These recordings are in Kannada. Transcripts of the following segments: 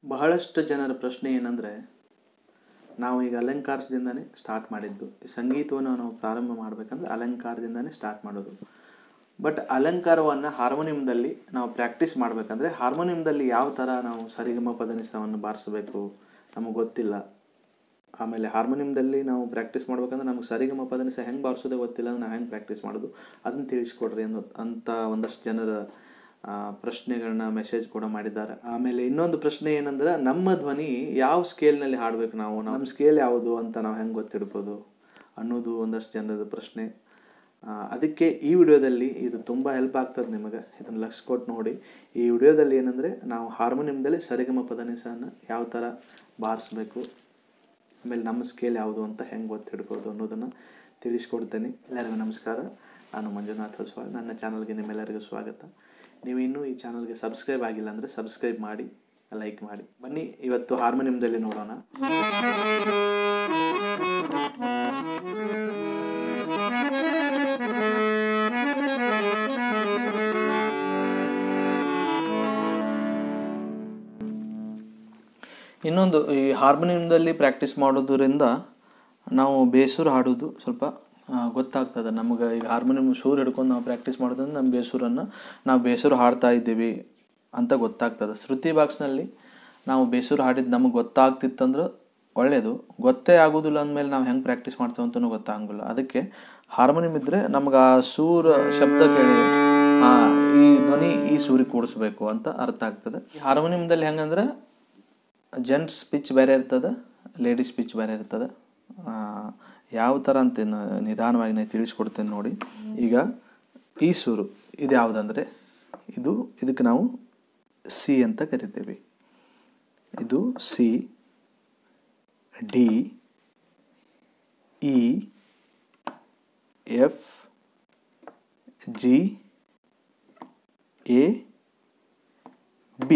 ಬಹಳಷ್ಟು ಜನರ ಪ್ರಶ್ನೆ ಏನಂದರೆ ನಾವು ಈಗ ಅಲಂಕಾರದಿಂದನೇ ಸ್ಟಾರ್ಟ್ ಮಾಡಿದ್ದು ಸಂಗೀತವನ್ನು ನಾವು ಪ್ರಾರಂಭ ಮಾಡಬೇಕಂದ್ರೆ ಅಲಂಕಾರದಿಂದನೇ ಸ್ಟಾರ್ಟ್ ಮಾಡೋದು ಬಟ್ ಅಲಂಕಾರವನ್ನು ಹಾರ್ಮೋನಿಯಂದಲ್ಲಿ ನಾವು ಪ್ರಾಕ್ಟೀಸ್ ಮಾಡಬೇಕಂದ್ರೆ ಹಾರ್ಮೋನಿಯಂದಲ್ಲಿ ಯಾವ ಥರ ನಾವು ಸರಿಗಮ ಪದನಿಸವನ್ನು ಬಾರಿಸಬೇಕು ನಮಗೆ ಗೊತ್ತಿಲ್ಲ ಆಮೇಲೆ ಹಾರ್ಮೋನಿಯಂದಲ್ಲಿ ನಾವು ಪ್ರಾಕ್ಟೀಸ್ ಮಾಡ್ಬೇಕಂದ್ರೆ ನಮ್ಗೆ ಸರಿಗಮ ಪದನಿಸ ಹೆಂಗೆ ಬಾರಿಸೋದೇ ಗೊತ್ತಿಲ್ಲ ಅಂದ್ರೆ ನಾವು ಹೆಂಗೆ ಪ್ರಾಕ್ಟೀಸ್ ಮಾಡೋದು ಅದನ್ನು ತಿಳಿಸ್ಕೊಡ್ರಿ ಅನ್ನೋ ಅಂತ ಒಂದಷ್ಟು ಜನರ ಆ, ಪ್ರಶ್ನೆಗಳನ್ನ ಮೆಸೇಜ್ ಕೂಡ ಮಾಡಿದ್ದಾರೆ ಆಮೇಲೆ ಇನ್ನೊಂದು ಪ್ರಶ್ನೆ ಏನಂದ್ರೆ ನಮ್ಮ ಧ್ವನಿ ಯಾವ ಸ್ಕೇಲ್ನಲ್ಲಿ ಹಾಡಬೇಕು ನಾವು ನಮ್ಮ ಸ್ಕೇಲ್ ಯಾವುದು ಅಂತ ನಾವು ಹೆಂಗೆ ಗೊತ್ತಿಡ್ಬೋದು ಅನ್ನೋದು ಒಂದಷ್ಟು ಜನರದ ಪ್ರಶ್ನೆ ಆ, ಅದಕ್ಕೆ ಈ ವಿಡಿಯೋದಲ್ಲಿ ಇದು ತುಂಬ ಹೆಲ್ಪ್ ಆಗ್ತದೆ ನಿಮಗೆ ಇದನ್ನು ಲಕ್ಷ ಕೊಟ್ಟು ನೋಡಿ ಈ ವಿಡಿಯೋದಲ್ಲಿ ಏನಂದರೆ ನಾವು ಹಾರ್ಮೋನಿಯಂದಲ್ಲಿ ಸರಿಗಮ ಪದನಿಸನ್ನು ಯಾವ ಥರ ಬಾರಿಸ್ಬೇಕು ಆಮೇಲೆ ನಮ್ಮ ಸ್ಕೇಲ್ ಯಾವುದು ಅಂತ ಹೆಂಗೆ ಗೊತ್ತಿಡ್ಬೋದು ಅನ್ನೋದನ್ನು ತಿಳಿಸ್ಕೊಡ್ತೇನೆ ಎಲ್ಲರಿಗೂ ನಮಸ್ಕಾರ ನಾನು ಮಂಜುನಾಥ್ ಹೊಸವಾಳ್ ನನ್ನ ಚಾನಲ್ಗೆ ನಿಮ್ಮೆಲ್ಲರಿಗೂ ಸ್ವಾಗತ ನೀವು ಇನ್ನೂ ಈ ಚಾನಲ್ಗೆ ಸಬ್ಸ್ಕ್ರೈಬ್ ಆಗಿಲ್ಲ ಅಂದರೆ ಸಬ್ಸ್ಕ್ರೈಬ್ ಮಾಡಿ ಲೈಕ್ ಮಾಡಿ ಬನ್ನಿ ಇವತ್ತು ಹಾರ್ಮೋನಿಯಂದಲ್ಲಿ ನೋಡೋಣ ಇನ್ನೊಂದು ಈ ಹಾರ್ಮೋನಿಯಂದಲ್ಲಿ ಪ್ರಾಕ್ಟೀಸ್ ಮಾಡೋದ್ರಿಂದ ನಾವು ಬೇಸೂರು ಹಾಡೋದು ಸ್ವಲ್ಪ ಆ, ಗೊತ್ತಾಗ್ತದೆ ನಮಗೆ ಈಗ ಹಾರ್ಮೋನಿಯಂ ಸೂರ್ ಹಿಡ್ಕೊಂಡು ನಾವು ಪ್ರಾಕ್ಟೀಸ್ ಮಾಡೋದ್ರಿಂದ ನಮ್ಮ ಬೇಸೂರನ್ನು ನಾವು ಬೇಸೂರು ಹಾಡ್ತಾ ಇದ್ದೀವಿ ಅಂತ ಗೊತ್ತಾಗ್ತದೆ ಶ್ರುತಿ ಬಾಕ್ಸ್ನಲ್ಲಿ ನಾವು ಬೇಸೂರು ಹಾಡಿದ್ದು ನಮಗೆ ಗೊತ್ತಾಗ್ತಿತ್ತಂದ್ರೆ ಒಳ್ಳೆಯದು ಗೊತ್ತೇ ಆಗೋದಿಲ್ಲ ಅಂದಮೇಲೆ ನಾವು ಹೆಂಗೆ ಪ್ರಾಕ್ಟೀಸ್ ಮಾಡ್ತೇವೆ ಅಂತಲೂ ಗೊತ್ತಾಗಂಗಿಲ್ಲ ಅದಕ್ಕೆ ಹಾರ್ಮೋನಿಯಂ ಇದ್ದರೆ ನಮ್ಗೆ ಆ ಸೂರ್ ಶಬ್ದ ಕೇಳಿ ಆ, ಈ ಧ್ವನಿ ಈ ಸೂರಿಗೆ ಕೂಡಿಸ್ಬೇಕು ಅಂತ ಅರ್ಥ ಆಗ್ತದೆ ಈ ಹಾರ್ಮೋನಿಯಂದಲ್ಲಿ ಹೆಂಗಂದ್ರೆ ಜೆಂಟ್ಸ್ ಪಿಚ್ ಬೇರೆ ಇರ್ತದೆ ಲೇಡೀಸ್ ಪಿಚ್ ಬೇರೆ ಇರ್ತದೆ ಆ, ಯಾವ ಥರ ಅಂತ ಇನ್ನು ನಿಧಾನವಾಗಿ ನಾನು ತಿಳಿಸ್ಕೊಡ್ತೇನೆ ನೋಡಿ ಈಗ ಈ ಸೂರು ಇದು ಯಾವುದಂದರೆ ಇದು ಇದಕ್ಕೆ ನಾವು ಸಿ ಅಂತ ಕರಿತೇವೆ ಇದು C D E F G A B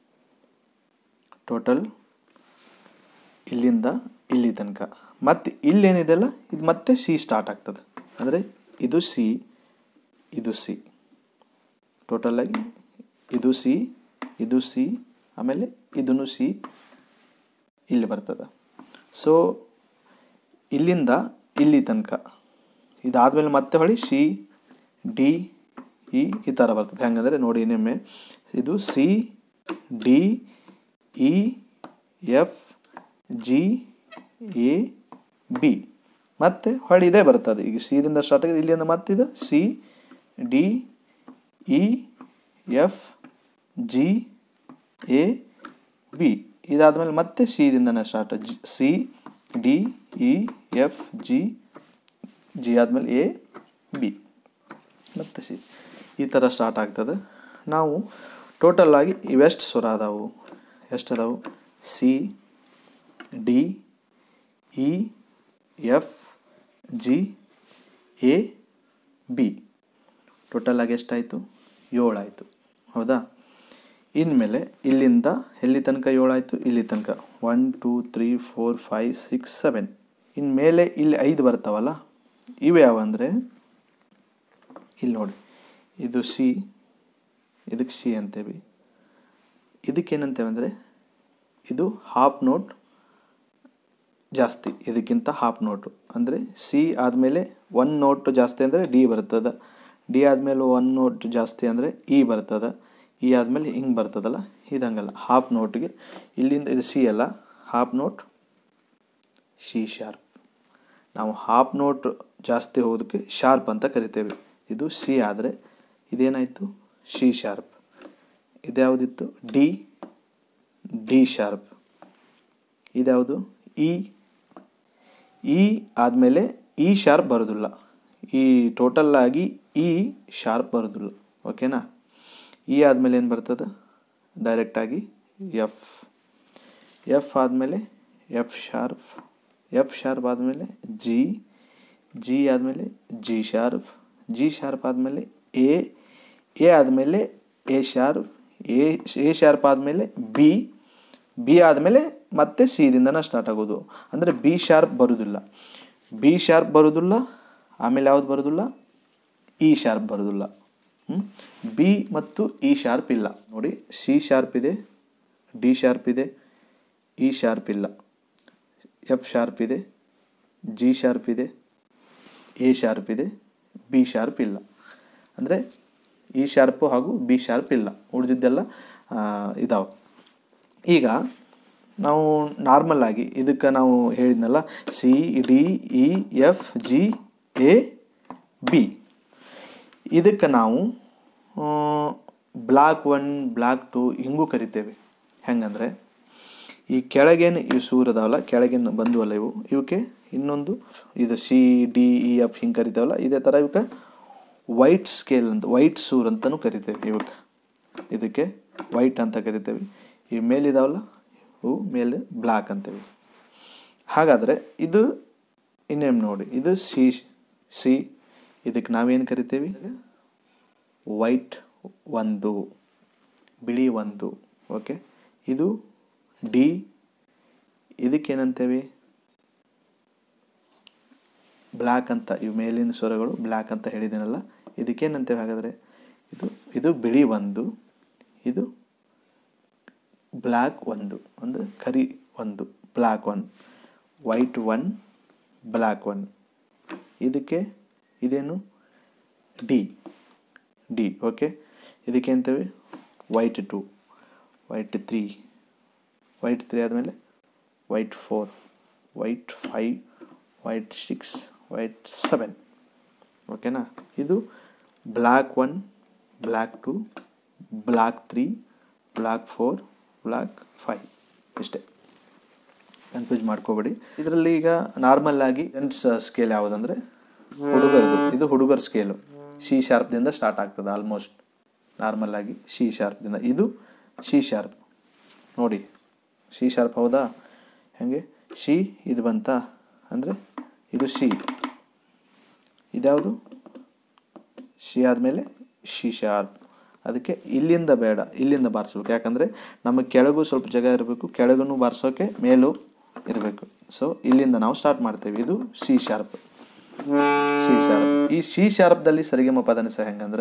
total ಇಲ್ಲಿಂದ ಇಲ್ಲಿ ತನಕ ಮತ್ತು ಇಲ್ಲೇನಿದೆಲ್ಲ ಇದು ಮತ್ತೆ ಸಿ ಸ್ಟಾರ್ಟ್ ಆಗ್ತದೆ ಅಂದರೆ ಇದು ಸಿ ಇದು ಸಿ ಟೋಟಲಾಗಿ ಇದು ಸಿ ಇದು ಸಿ ಆಮೇಲೆ ಇದನ್ನು ಸಿ ಇಲ್ಲಿ ಬರ್ತದೆ ಸೊ ಇಲ್ಲಿಂದ ಇಲ್ಲಿ ತನಕ ಇದಾದಮೇಲೆ ಮತ್ತೆ ಹೊಳಿ ಸಿ ಡಿ ಇ ಈ ಥರ ಬರ್ತದೆ ಹೆಂಗಂದರೆ ನೋಡಿ ನಿಮ್ಮೆ ಇದು C D E F G A B ಮತ್ತು ಹೊಳ್ಳಿ ಇದೇ ಬರ್ತದೆ ಈಗ ಸಿದಿಂದ ಸ್ಟಾರ್ಟ್ ಆಗಿದೆ ಇಲ್ಲಿಂದ ಮತ್ತಿದೆ C D E F G A B ಇದಾದಮೇಲೆ ಮತ್ತೆ ಸಿದಿಂದನೇ start G C D E F G G ಆದಮೇಲೆ ಎ ಬಿ ಮತ್ತು ಸಿ ಈ ಥರ ಸ್ಟಾರ್ಟ್ ಆಗ್ತದೆ ನಾವು ಟೋಟಲ್ ಆಗಿ ಇವೆಷ್ಟು ಸ್ವರ ಅದಾವು ಎಷ್ಟು ಅದಾವು C D E F G A B total ಆಗಿ ಎಷ್ಟಾಯಿತು ಏಳಾಯಿತು ಹೌದಾ ಇನ್ಮೇಲೆ ಇಲ್ಲಿಂದ ಎಲ್ಲಿ ತನಕ ಏಳಾಯಿತು ಇಲ್ಲಿ ತನಕ one two three four five six seven ಇನ್ಮೇಲೆ ಇಲ್ಲಿ ಐದು ಬರ್ತಾವಲ್ಲ ಇವು ಯಾವ ಅಂದರೆ ಇಲ್ಲಿ ನೋಡಿ ಇದು ಸಿ ಇದಕ್ಕೆ ಸಿ ಅಂತೇವಿ ಇದಕ್ಕೇನಂತೇವೆ ಅಂದರೆ ಇದು ಹಾಫ್ ನೋಟ್ ಜಾಸ್ತಿ ಇದಕ್ಕಿಂತ ಹಾಫ್ ನೋಟು ಅಂದರೆ ಸಿ ಆದಮೇಲೆ ಒನ್ ನೋಟ್ ಜಾಸ್ತಿ ಅಂದರೆ ಡಿ ಬರ್ತದೆ ಡಿ ಆದಮೇಲೆ ಒನ್ ನೋಟ್ ಜಾಸ್ತಿ ಅಂದರೆ ಇ ಬರ್ತದೆ ಇ ಆದಮೇಲೆ ಹಿಂಗೆ ಬರ್ತದಲ್ಲ ಇದಂಗಲ್ಲ ಹಾಫ್ ನೋಟ್ಗೆ ಇಲ್ಲಿಂದ ಇದು ಸಿ ಅಲ್ಲ ಹಾಫ್ ನೋಟ್ ಸಿ ಶಾರ್ಪ್ ನಾವು ಹಾಫ್ ನೋಟ್ ಜಾಸ್ತಿ ಹೋಗೋದಕ್ಕೆ ಶಾರ್ಪ್ ಅಂತ ಕರಿತೇವೆ ಇದು ಸಿ ಆದರೆ ಇದೇನಾಯಿತು ಸಿ ಶಾರ್ಪ್ ಇದ್ಯಾವುದಿತ್ತು ಡಿ ಡಿ ಶಾರ್ಪ್ ಇದ್ಯಾವುದು ಇ ಇ ಆದಮೇಲೆ ಇ ಶಾರ್ಪ್ ಬರೋದಿಲ್ಲ ಈ ಟೋಟಲ್ ಆಗಿ ಇ ಶಾರ್ಪ್ ಬರೋದಿಲ್ಲ ಓಕೆನಾ ಇ ಆದಮೇಲೆ ಏನು ಬರ್ತದೆ ಡೈರೆಕ್ಟಾಗಿ ಎಫ್ ಎಫ್ ಆದಮೇಲೆ ಎಫ್ ಶಾರ್ಪ್ ಎಫ್ ಶಾರ್ಪ್ ಆದಮೇಲೆ ಜಿ ಜಿ ಆದಮೇಲೆ ಜಿ ಶಾರ್ಪ್ ಜಿ ಶಾರ್ಪ್ ಆದಮೇಲೆ ಎ ಎ ಆದಮೇಲೆ A sharp A A sharp ಆದಮೇಲೆ ಬಿ ಬಿ ಆದಮೇಲೆ ಮತ್ತೆ ಸಿದಿಂದನೇ ಸ್ಟಾರ್ಟ್ ಆಗೋದು ಅಂದರೆ ಬಿ ಶಾರ್ಪ್ ಬರೋದಿಲ್ಲ ಬಿ ಶಾರ್ಪ್ ಬರೋದಿಲ್ಲ ಆಮೇಲೆ ಯಾವ್ದು ಬರೋದಿಲ್ಲ ಇ ಶಾರ್ಪ್ ಬರೋದಿಲ್ಲ ಬಿ ಮತ್ತು ಇ ಶಾರ್ಪ್ ಇಲ್ಲ ನೋಡಿ ಸಿ ಶಾರ್ಪ್ ಇದೆ ಡಿ ಶಾರ್ಪ್ ಇದೆ ಇ ಶಾರ್ಪ್ ಇಲ್ಲ ಎಫ್ ಶಾರ್ಪ್ ಇದೆ ಜಿ ಶಾರ್ಪ್ ಇದೆ ಎ ಶಾರ್ಪ್ ಇದೆ ಬಿ ಶಾರ್ಪ್ ಇಲ್ಲ ಅಂದರೆ ಇ ಶಾರ್ಪು ಹಾಗೂ ಬಿ ಶಾರ್ಪ್ ಇಲ್ಲ ಉಳಿದಿದ್ದೆಲ್ಲ ಇದಾವೆ ಈಗ ನಾವು ನಾರ್ಮಲ್ ಆಗಿ ಇದಕ್ಕೆ ನಾವು ಹೇಳಿದ್ನಲ್ಲ C D E F G A B ಇದಕ್ಕೆ ನಾವು ಬ್ಲಾಕ್ ಒನ್ ಬ್ಲಾಕ್ ಟು ಹಿಂಗೂ ಕರಿತೇವೆ ಹೆಂಗಂದರೆ ಈ ಕೆಳಗೇನು ಇವು ಸೂರ್ ಅದಾವಲ್ಲ ಕೆಳಗೇನು ಬಂದುವಲ್ಲ ಇವು ಇವಕ್ಕೆ ಇನ್ನೊಂದು ಇದು ಸಿ ಡಿ ಇ ಎಫ್ ಹಿಂಗೆ ಕರಿತೇವಲ್ಲ ಇದೇ ಥರ ಇವಕ್ಕೆ ವೈಟ್ ಸ್ಕೇಲ್ ಅಂತ ವೈಟ್ ಸೂರ್ ಅಂತಲೂ ಕರಿತೇವೆ ಇವಕ್ಕೆ ಇದಕ್ಕೆ ವೈಟ್ ಅಂತ ಕರಿತೇವೆ ಇವು ಮೇಲಿದಾವಲ್ಲ ಇವು ಮೇಲೆ ಬ್ಲ್ಯಾಕ್ ಅಂತೇವೆ ಹಾಗಾದರೆ ಇದು ಇನ್ನೇನು ನೋಡಿ ಇದು ಸಿ ಸಿ ಇದಕ್ಕೆ ನಾವೇನು ಕರಿತೇವೆ ವೈಟ್ ಒಂದು ಬಿಳಿ ಒಂದು ಓಕೆ ಇದು ಡಿ ಇದಕ್ಕೇನಂತೇವೆ ಬ್ಲ್ಯಾಕ್ ಅಂತ ಇವು ಮೇಲಿನ ಸ್ವರಗಳು ಬ್ಲ್ಯಾಕ್ ಅಂತ ಹೇಳಿದ್ದೀನಲ್ಲ ಇದಕ್ಕೇನಂತೇವೆ ಹಾಗಾದರೆ ಇದು ಇದು ಬಿಳಿ ಒಂದು ಇದು ಬ್ಲ್ಯಾಕ್ ಒಂದು ಅಂದರೆ ಕರಿ ಒಂದು black one white one black one ಇದಕ್ಕೆ ಇದೇನು ಡಿ ಡಿ ಓಕೆ ಇದಕ್ಕೆ ಅಂತೇವೆ white two white three white three ಆದಮೇಲೆ white four white five white six white seven ಓಕೆನಾ ಇದು black one black two black three black four black five ಇಷ್ಟೇ ಕನ್ಫ್ಯೂಸ್ ಮಾಡ್ಕೋಬೇಡಿ ಇದರಲ್ಲಿ ಈಗ ನಾರ್ಮಲ್ ಆಗಿ ಜೆಂಟ್ಸ್ ಸ್ಕೇಲ್ ಯಾವುದಂದರೆ ಹುಡುಗರದು ಇದು ಹುಡುಗರ ಸ್ಕೇಲು ಸಿ ಶಾರ್ಪ್ದಿಂದ ಸ್ಟಾರ್ಟ್ ಆಗ್ತದೆ ಆಲ್ಮೋಸ್ಟ್ ನಾರ್ಮಲ್ ಆಗಿ ಸಿ ಶಾರ್ಪ್ದಿಂದ ಇದು ಸಿ ಶಾರ್ಪ್ ನೋಡಿ ಸಿ ಶಾರ್ಪ್ ಹೌದಾ ಹಾಗೆ ಸಿ ಇದು ಬಂತಾ ಅಂದರೆ ಇದು ಸಿ ಇದ್ಯಾವುದು ಸಿ ಆದಮೇಲೆ ಶಿ ಶಾರ್ಪ್ ಅದಕ್ಕೆ ಇಲ್ಲಿಂದ ಬೇಡ ಇಲ್ಲಿಂದ ಬಾರಿಸ್ಬೇಕು ಯಾಕಂದರೆ ನಮಗೆ ಕೆಳಗೂ ಸ್ವಲ್ಪ ಜಾಗ ಇರಬೇಕು ಕೆಳಗೂ ಬಾರಿಸೋಕೆ ಮೇಲೂ ಇರಬೇಕು ಸೊ ಇಲ್ಲಿಂದ ನಾವು ಸ್ಟಾರ್ಟ್ ಮಾಡ್ತೇವೆ ಇದು ಸಿ ಶಾರ್ಪ್ ಸಿ ಶಾರ್ಪ್ ಈ ಸಿ ಶಾರ್ಪ್ದಲ್ಲಿ ಸರಿಗಮ ಪದನಿಸ ಹೆಂಗಂದ್ರೆ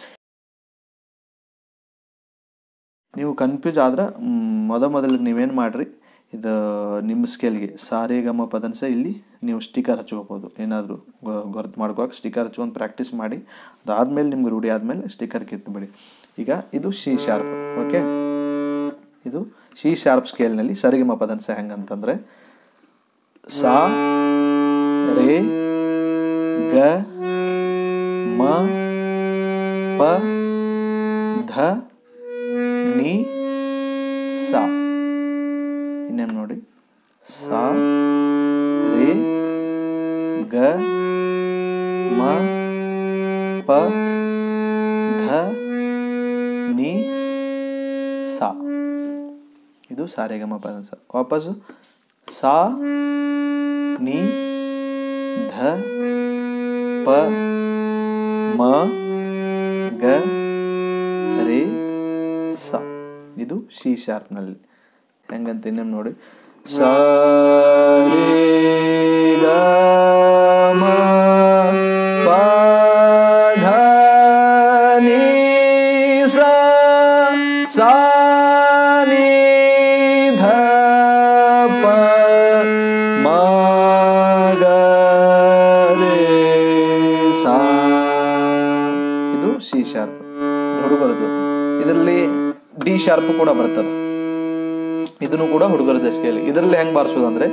ನೀವು ಕನ್ಫ್ಯೂಸ್ ಆದ್ರೆ ಮೊದ ಮೊದಲಿಗೆ ನೀವೇನು ಮಾಡಿರಿ ಇದು ನಿಮ್ಮ ಸ್ಕೇಲ್ಗೆ ಸಾರೆ ಗಮ ಪದನಿಸ ಇಲ್ಲಿ ನೀವು ಸ್ಟಿಕರ್ ಹಚ್ಕೋಬೋದು ಏನಾದರೂ ಗೊರ್ತು ಮಾಡ್ಕೋಕೆ ಸ್ಟಿಕರ್ ಹಚ್ಕೊಂಡು ಪ್ರಾಕ್ಟೀಸ್ ಮಾಡಿ ಅದಾದಮೇಲೆ ನಿಮ್ಗೆ ರೂಢಿ ಆದಮೇಲೆ ಸ್ಟಿಕರ್ ಕಿತ್ಬಿಡಿ ಈಗ ಇದು ಸಿ ಶಾರ್ಪ್ ಓಕೆ ಇದು ಸಿ ಶಾರ್ಪ್ ಸ್ಕೇಲ್ನಲ್ಲಿ ಸರಿಗಮ ಪದನಿಸ ಹೆಂಗಂತಂದರೆ ಸಾ ರೇ ಗ ಮ ಪ ಧ ನಿ ಸಾ ಇನ್ನೇನು ನೋಡಿ ಸಾ ರೇ ಗ ಮ ಪ ಧ ನಿ ಸಾ ಇದು ಸಾರೆಗಮ ಪದ ಸ ವಾಪಸ್ಸು ಸಾ ನಿ ಧ ಪ ಮ ಗ ರೇ ಸ ಇದು ಸಿ ಶಾರ್ಪ್ನಲ್ಲಿ ಹೆಂಗಂತ ಇನ್ನೇನು ನೋಡಿ ಸ ರೇ ಗ ಮ ಪ ಧ ನಿ ಸ ಸಾ ನಿ ಧ ಪ ಮ ಗ ರೇ ಸಾ ಇದು ಸಿ ಶಾರ್ಪ್ ಹುಡುಗರದು ಇದರಲ್ಲಿ ಡಿ ಶಾರ್ಪ್ ಕೂಡ ಬರ್ತದೆ ಇದನ್ನು ಕೂಡ ಹುಡುಗರದ ಸ್ಕೇಲ್ ಇದರಲ್ಲಿ ಹೆಂಗ್ ಬಾರಿಸೋದು ಅಂದ್ರೆ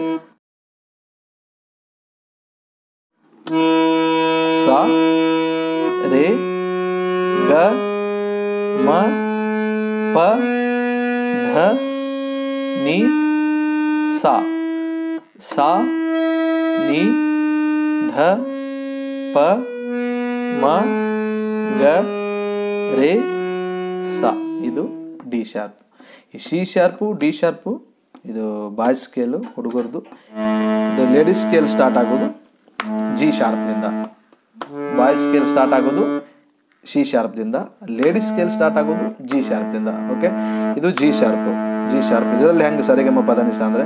ಸ ರೇ ಗ ಮ ಪ ಧ ನಿ ಸಾ ಸಾ ನಿ ಧ ಪ ಮ ಗ ರೇ ಸ ಇದು ಡಿ ಶಾರ್ಪ್ ಈ ಸಿ ಶಾರ್ಪು ಡಿ ಶಾರ್ಪು ಇದು ಬಾಯ್ ಸ್ಕೇಲು ಹುಡುಗರದು ಇದು ಲೇಡೀಸ್ ಸ್ಕೇಲ್ ಸ್ಟಾರ್ಟ್ ಆಗೋದು ಜಿ ಶಾರ್ಪ್ದಿಂದ ಬಾಯ್ ಸ್ಕೇಲ್ ಸ್ಟಾರ್ಟ್ ಆಗೋದು ಸಿ ಶಾರ್ಪ್ದಿಂದ ಲೇಡೀಸ್ ಸ್ಕೇಲ್ ಸ್ಟಾರ್ಟ್ ಆಗೋದು ಜಿ ಶಾರ್ಪ್ದಿಂದ ಓಕೆ ಇದು ಜಿ ಶಾರ್ಪು ಜಿ ಶಾರ್ಪ್ ಇದರಲ್ಲಿ ಹೆಂಗೆ ಸರಿಗಮ ಪದನಿಸ ಅಂದರೆ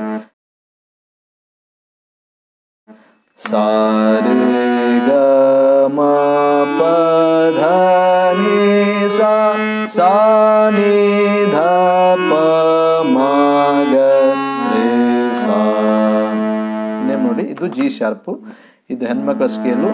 ಸಾರೆ ಗ ಮ ಪ ಧ ನಿ ಸಾ ಸಾ ನಿ ಧ ಪ ಮ ಇದು ಜಿ ಶಾರ್ಪು ಇದು ಹೆಣ್ಮಕ್ಳ ಸ್ಕೇಲು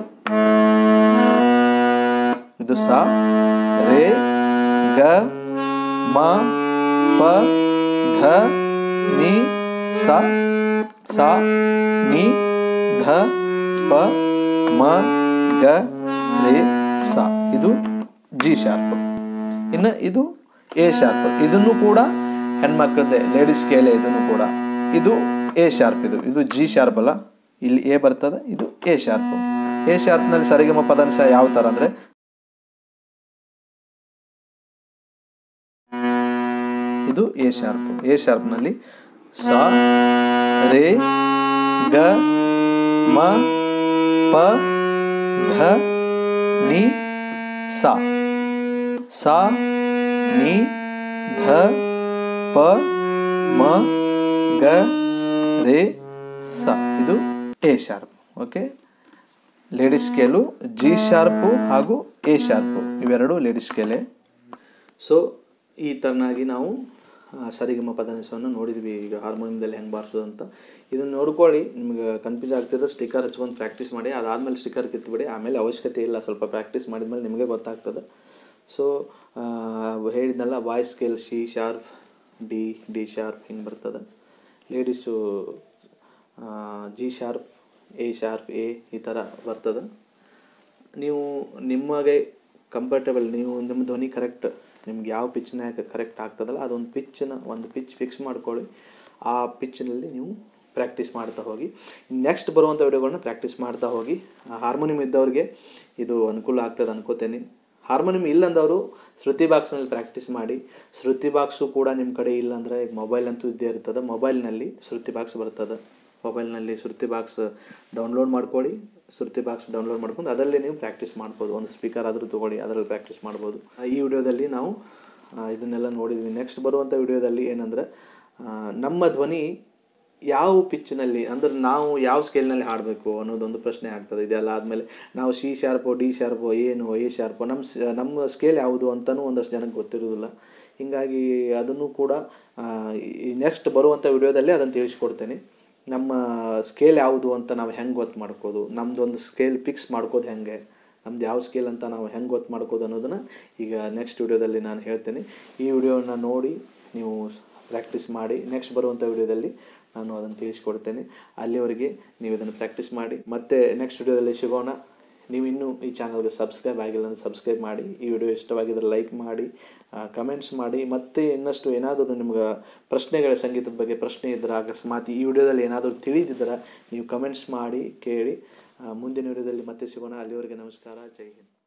ಇದು ಸ ರೇ ಗ ಮ ಪ ಧ ನಿ ಸ ಸ ನಿ ಧ ಪ ಮ ಗ ರೇ ಸ ಇದು ಜಿ ಶಾರ್ಪ್ ಇನ್ನು ಇದು ಎ ಶಾರ್ಪ್ ಇದನ್ನು ಕೂಡ ಹೆಣ್ಮಕ್ಳದ್ದೇ ಲೇಡೀಸ್ ಸ್ಕೇಲೆ ಇದನ್ನು ಕೂಡ ಇದು ಎ ಶಾರ್ಪ್ ಇದು ಇದು ಜಿ ಶಾರ್ಪ್ ಅಲ್ಲ ಇಲ್ಲಿ ಎ ಬರ್ತದೆ ಇದು ಎ ಶಾರ್ಪ್ ಎ ಶಾರ್ಪ್ನಲ್ಲಿ ಸರಿಗಮ ಪದನಿಸ ಯಾವ ಥರ ಅಂದರೆ ಇದು ಎ ಶಾರ್ಪ್ ಎ ಶಾರ್ಪ್ನಲ್ಲಿ ಸ ರೇ ಗ ಮ ಪ ಧ ನಿ ಸ ಸ ನಿ ಧ ಪ ಮ ಗ ರೇ ಸ ಇದು A sharp okay ladies scale G sharp ಹಾಗೂ ಎ ಶಾರ್ಪು ಇವೆರಡು ಲೇಡೀಸ್ ಸ್ಕೇಲೆ ಸೊ ಈ ಥರನಾಗಿ ನಾವು ಆ, ಸರಿಗಮ ಪದನಿಸವನ್ನು ನೋಡಿದ್ವಿ ಈಗ ಹಾರ್ಮೋನಿಯಮ್ದಲ್ಲಿ ಹೆಂಗೆ ಬಾರಿಸೋದು ಅಂತ ಇದನ್ನು ನೋಡ್ಕೊಳ್ಳಿ ನಿಮ್ಗೆ ಕನ್ಫ್ಯೂಸ್ ಆಗ್ತಿದ್ರೆ ಸ್ಟಿಕ್ಕರ್ ಹಚ್ಕೊಂಡು ಪ್ರಾಕ್ಟೀಸ್ ಮಾಡಿ ಅದಾದಮೇಲೆ ಸ್ಟಿಕ್ಕರ್ ಕಿತ್ಬಿಡಿ ಆಮೇಲೆ ಅವಶ್ಯಕತೆ ಇಲ್ಲ ಸ್ವಲ್ಪ ಪ್ರಾಕ್ಟೀಸ್ ಮಾಡಿದ್ಮೇಲೆ ನಿಮಗೆ ಗೊತ್ತಾಗ್ತದೆ ಸೊ ಹೇಳಿದ್ನಲ್ಲ voice scale C sharp D D sharp ಹಿಂಗೆ ಬರ್ತದೆ ladies G sharp A sharp A ಈ ಥರ ಬರ್ತದೆ ನೀವು ನಿಮಗೆ ಕಂಫರ್ಟೇಬಲ್ ನೀವು ನಿಮ್ಮ ಧ್ವನಿ ಕರೆಕ್ಟ್ ನಿಮ್ಗೆ ಯಾವ ಪಿಚ್ನಾಗ ಕರೆಕ್ಟ್ ಆಗ್ತದಲ್ಲ ಅದೊಂದು ಪಿಚ್ಚನ್ನ ಒಂದು ಪಿಚ್ ಫಿಕ್ಸ್ ಮಾಡ್ಕೊಳ್ಳಿ ಆ ಪಿಚ್ನಲ್ಲಿ ನೀವು ಪ್ರಾಕ್ಟೀಸ್ ಮಾಡ್ತಾ ಹೋಗಿ ನೆಕ್ಸ್ಟ್ ಬರುವಂಥ ವಿಡಿಯೋಗಳನ್ನ ಪ್ರಾಕ್ಟೀಸ್ ಮಾಡ್ತಾ ಹೋಗಿ ಹಾರ್ಮೋನಿಯಂ ಇದ್ದವ್ರಿಗೆ ಇದು ಅನುಕೂಲ ಆಗ್ತದೆ ಅನ್ಕೋತೇನೆ ಹಾರ್ಮೋನಿಯಂ ಇಲ್ಲಂದವರು ಶ್ರುತಿ ಬಾಕ್ಸ್ನಲ್ಲಿ ಪ್ರಾಕ್ಟೀಸ್ ಮಾಡಿ ಶ್ರುತಿ ಬಾಕ್ಸು ಕೂಡ ನಿಮ್ಮ ಕಡೆ ಇಲ್ಲ ಅಂದರೆ ಈಗ ಮೊಬೈಲ್ ಅಂತೂ ಇದ್ದೇ ಇರ್ತದೆ ಮೊಬೈಲ್ನಲ್ಲಿ ಶ್ರುತಿ ಬಾಕ್ಸ್ ಬರ್ತದೆ ಮೊಬೈಲ್ನಲ್ಲಿ ಶ್ರುತಿ ಬಾಕ್ಸ್ ಡೌನ್ಲೋಡ್ ಮಾಡ್ಕೊಳ್ಳಿ ಶ್ರುತಿ ಬಾಕ್ಸ್ ಡೌನ್ಲೋಡ್ ಮಾಡ್ಕೊಂಡು ಅದರಲ್ಲಿ ನೀವು ಪ್ರಾಕ್ಟೀಸ್ ಮಾಡ್ಬೋದು ಒಂದು ಸ್ಪೀಕರ್ ಆದರೂ ತೊಗೊಳ್ಳಿ ಅದರಲ್ಲಿ ಪ್ರಾಕ್ಟೀಸ್ ಮಾಡ್ಬೋದು ಈ ವಿಡಿಯೋದಲ್ಲಿ ನಾವು ಆ, ಇದನ್ನೆಲ್ಲ ನೋಡಿದ್ವಿ ನೆಕ್ಸ್ಟ್ ಬರುವಂಥ ವಿಡಿಯೋದಲ್ಲಿ ಏನಂದರೆ ನಮ್ಮ ಧ್ವನಿ ಯಾವ ಪಿಚ್ನಲ್ಲಿ ಅಂದ್ರೆ ನಾವು ಯಾವ ಸ್ಕೇಲ್ನಲ್ಲಿ ಹಾಡಬೇಕು ಅನ್ನೋದೊಂದು ಪ್ರಶ್ನೆ ಆಗ್ತದೆ ಇದೆಲ್ಲ ಆದಮೇಲೆ ನಾವು ಸಿ ಶಾರ್ಪು ಡಿ ಶಾರ್ಪು ಏನು ಎ ಶಾರ್ಪು ನಮ್ಮ ಸ- ನಮ್ಮ ಸ್ಕೇಲ್ ಯಾವುದು ಅಂತಲೂ ಒಂದಷ್ಟು ಜನಕ್ಕೆ ಗೊತ್ತಿರೋದಿಲ್ಲ ಹೀಗಾಗಿ ಅದನ್ನು ಕೂಡ ಆ, ಈ ನೆಕ್ಸ್ಟ್ ಬರುವಂಥ ವಿಡಿಯೋದಲ್ಲಿ ಅದನ್ನು ತಿಳಿಸ್ಕೊಡ್ತೇನೆ ನಮ್ಮ ಸ್ಕೇಲ್ ಯಾವುದು ಅಂತ ನಾವು ಹೆಂಗೆ ಗೊತ್ತು ಮಾಡ್ಕೋದು ನಮ್ಮದೊಂದು ಸ್ಕೇಲ್ ಫಿಕ್ಸ್ ಮಾಡ್ಕೋದು ಹೆಂಗೆ ನಮ್ದು ಯಾವ ಸ್ಕೇಲ್ ಅಂತ ನಾವು ಹೆಂಗೆ ಗೊತ್ತು ಮಾಡ್ಕೋದು ಅನ್ನೋದನ್ನು ಈಗ ನೆಕ್ಸ್ಟ್ ವಿಡಿಯೋದಲ್ಲಿ ನಾನು ಹೇಳ್ತೇನೆ ಈ ವಿಡಿಯೋನ ನೋಡಿ ನೀವು ಪ್ರಾಕ್ಟೀಸ್ ಮಾಡಿ ನೆಕ್ಸ್ಟ್ ಬರುವಂಥ ವಿಡಿಯೋದಲ್ಲಿ ನಾನು ಅದನ್ನು ತಿಳಿಸ್ಕೊಡ್ತೇನೆ ಅಲ್ಲಿವರೆಗೆ ನೀವು ಇದನ್ನು ಪ್ರಾಕ್ಟೀಸ್ ಮಾಡಿ ಮತ್ತೆ ನೆಕ್ಸ್ಟ್ ವಿಡಿಯೋದಲ್ಲಿ ಸಿಗೋಣ ನೀವು ಇನ್ನೂ ಈ ಚಾನಲ್ಗೆ ಸಬ್ಸ್ಕ್ರೈಬ್ ಆಗಿಲ್ಲ ಅಂದರೆ ಸಬ್ಸ್ಕ್ರೈಬ್ ಮಾಡಿ ಈ ವಿಡಿಯೋ ಇಷ್ಟವಾಗಿದ್ದರೆ ಲೈಕ್ ಮಾಡಿ ಕಮೆಂಟ್ಸ್ ಮಾಡಿ ಮತ್ತೆ ಇನ್ನಷ್ಟು ಏನಾದರೂ ನಿಮ್ಗೆ ಪ್ರಶ್ನೆಗಳ ಸಂಗೀತದ ಬಗ್ಗೆ ಪ್ರಶ್ನೆ ಇದ್ದರೆ ಅಕಸ್ಮಾತ್ ಈ ವಿಡಿಯೋದಲ್ಲಿ ಏನಾದರೂ ತಿಳಿದಿದ್ದರೆ ನೀವು ಕಮೆಂಟ್ಸ್ ಮಾಡಿ ಕೇಳಿ ಆ, ಮುಂದಿನ ವಿಡಿಯೋದಲ್ಲಿ ಮತ್ತೆ ಸಿಗೋಣ ಅಲ್ಲಿವರೆಗೆ ನಮಸ್ಕಾರ ಜೈ ಹಿಂದ್